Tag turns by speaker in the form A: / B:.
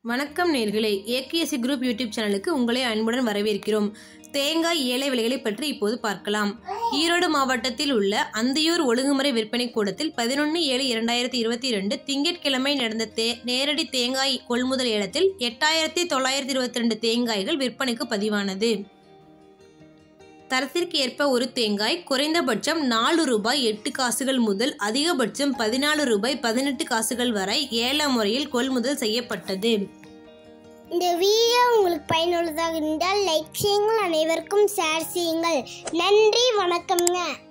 A: வணக்கம் நேர்களே AKC group YouTube சேனலுக்கு உங்களை அன்புடன் வரவேற்கிறோம் தேங்காய் ஏழை விலைகளை பற்றி இப்போது பார்க்கலாம் ஈரோடு மாவட்டத்தில் உள்ள அந்தியூர் ஒழுங்குமுறை விற்பனை கூடத்தில் பதினொன்று ஏழு இரண்டாயிரத்தி இருபத்தி ரெண்டு திங்கட்கிழமை நடந்த தே நேரடி தேங்காய் கொள்முதல் ஏலத்தில் எட்டாயிரத்தி தொள்ளாயிரத்தி இருபத்தி ரெண்டு தேங்காய்கள் விற்பனைக்கு பதிவானது தரத்திற்கு ஏற்ப ஒரு தேங்காய் குறைந்தபட்சம் நாலு ரூபாய் எட்டு காசுகள் முதல் அதிகபட்சம் பதினாலு ரூபாய் பதினெட்டு காசுகள் வரை ஏல முறையில் கொள்முதல் செய்யப்பட்டது
B: இந்த வீடியோ உங்களுக்கு பயனுள்ளதாக இருந்தால் லைக் செய்யுங்கள் அனைவருக்கும் ஷேர் செய்யுங்கள் நன்றி வணக்கம்ங்க